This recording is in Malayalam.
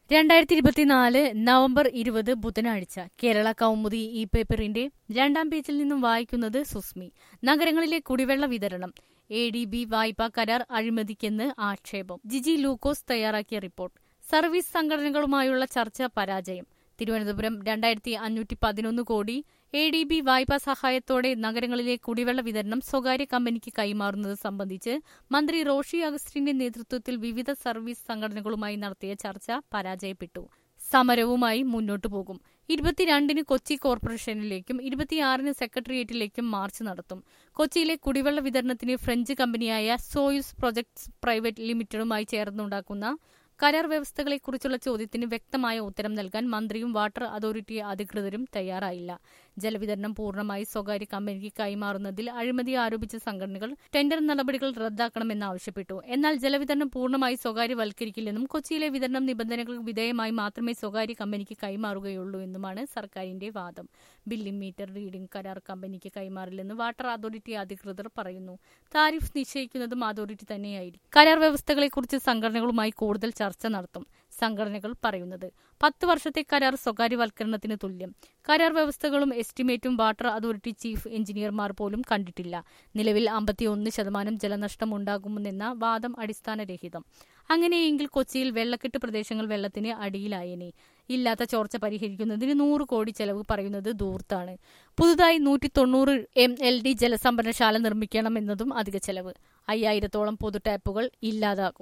രണ്ടായിരത്തി ഇരുപത്തിനാല് നവംബർ ഇരുപത് ബുധനാഴ്ച കേരള കൗമുദി ഇ പേപ്പറിന്റെ രണ്ടാം പേജിൽ നിന്നും വായിക്കുന്നത് സുസ്മി നഗരങ്ങളിലെ കുടിവെള്ള വിതരണം എ ഡി ബി വായ്പാ കരാർ അഴിമതിക്കെന്ന് ആക്ഷേപം ജിജി ലൂക്കോസ് തയ്യാറാക്കിയ റിപ്പോർട്ട് സർവീസ് സംഘടനകളുമായുള്ള ചർച്ച പരാജയം തിരുവനന്തപുരം രണ്ടായിരത്തി അഞ്ഞൂറ്റി പതിനൊന്ന് കോടി എ ഡി ബി വായ്പാ സഹായത്തോടെ നഗരങ്ങളിലെ കുടിവെള്ള വിതരണം സ്വകാര്യ കമ്പനിക്ക് കൈമാറുന്നത് സംബന്ധിച്ച് മന്ത്രി റോഷി അഗസ്റ്റിന്റെ നേതൃത്വത്തിൽ വിവിധ സർവീസ് സംഘടനകളുമായി നടത്തിയ ചർച്ച പരാജയപ്പെട്ടു സമരവുമായി മുന്നോട്ടു പോകും ഇരുപത്തിരണ്ടിന് കൊച്ചി കോർപ്പറേഷനിലേക്കും ഇരുപത്തിയാറിന് സെക്രട്ടേറിയറ്റിലേക്കും മാർച്ച് നടത്തും കൊച്ചിയിലെ കുടിവെള്ള വിതരണത്തിന് ഫ്രഞ്ച് കമ്പനിയായ സോയുസ് പ്രൊജക്ട്സ് പ്രൈവറ്റ് ലിമിറ്റഡുമായി ചേർന്നുണ്ടാക്കുന്ന കരാർ വ്യവസ്ഥകളെക്കുറിച്ചുള്ള ചോദ്യത്തിന് വ്യക്തമായ ഉത്തരം നൽകാൻ മന്ത്രിയും വാട്ടർ അതോറിറ്റി അധികൃതരും തയ്യാറായില്ല ജലവിതരണം പൂർണ്ണമായി സ്വകാര്യ കമ്പനിക്ക് കൈമാറുന്നതിൽ അഴിമതി ആരോപിച്ച സംഘടനകൾ ടെൻഡർ നടപടികൾ റദ്ദാക്കണമെന്നാവശ്യപ്പെട്ടു എന്നാൽ ജലവിതരണം പൂർണ്ണമായി സ്വകാര്യവൽക്കരിക്കില്ലെന്നും കൊച്ചിയിലെ വിതരണം നിബന്ധനകൾക്ക് വിധേയമായി മാത്രമേ സ്വകാര്യ കമ്പനിക്ക് കൈമാറുകയുള്ളൂ എന്നുമാണ് സർക്കാരിന്റെ വാദം ബില്ലിംഗ് മീറ്റർ റീഡിംഗ് കരാർ കമ്പനിക്ക് കൈമാറില്ലെന്ന് വാട്ടർ അതോറിറ്റി അധികൃതർ പറയുന്നു താരിഫ് നിശ്ചയിക്കുന്നതും അതോറിറ്റി തന്നെയായിരിക്കും കരാർ വ്യവസ്ഥകളെക്കുറിച്ച് സംഘടനകളുമായി കൂടുതൽ ചർച്ച നടത്തും സംഘടനകൾ പറയുന്നത് പത്ത് വർഷത്തെ കരാർ സ്വകാര്യവൽക്കരണത്തിന് തുല്യം കരാർ വ്യവസ്ഥകളും എസ്റ്റിമേറ്റും വാട്ടർ അതോറിറ്റി ചീഫ് എഞ്ചിനീയർമാർ പോലും കണ്ടിട്ടില്ല നിലവിൽ അമ്പത്തിയൊന്ന് ശതമാനം ജലനഷ്ടം ഉണ്ടാകുമെന്ന വാദം അടിസ്ഥാനരഹിതം അങ്ങനെയെങ്കിൽ കൊച്ചിയിൽ വെള്ളക്കെട്ട് പ്രദേശങ്ങൾ വെള്ളത്തിന് അടിയിലായേനെ ഇല്ലാത്ത ചോർച്ച പരിഹരിക്കുന്നതിന് നൂറ് കോടി ചെലവ് പറയുന്നത് ദൂർത്താണ് പുതുതായി നൂറ്റി തൊണ്ണൂറ് എം എൽ ഡി ജലസംഭരണശാല നിർമ്മിക്കണമെന്നതും അധിക ചെലവ് അയ്യായിരത്തോളം പൊതു ടാപ്പുകൾ ഇല്ലാതാകും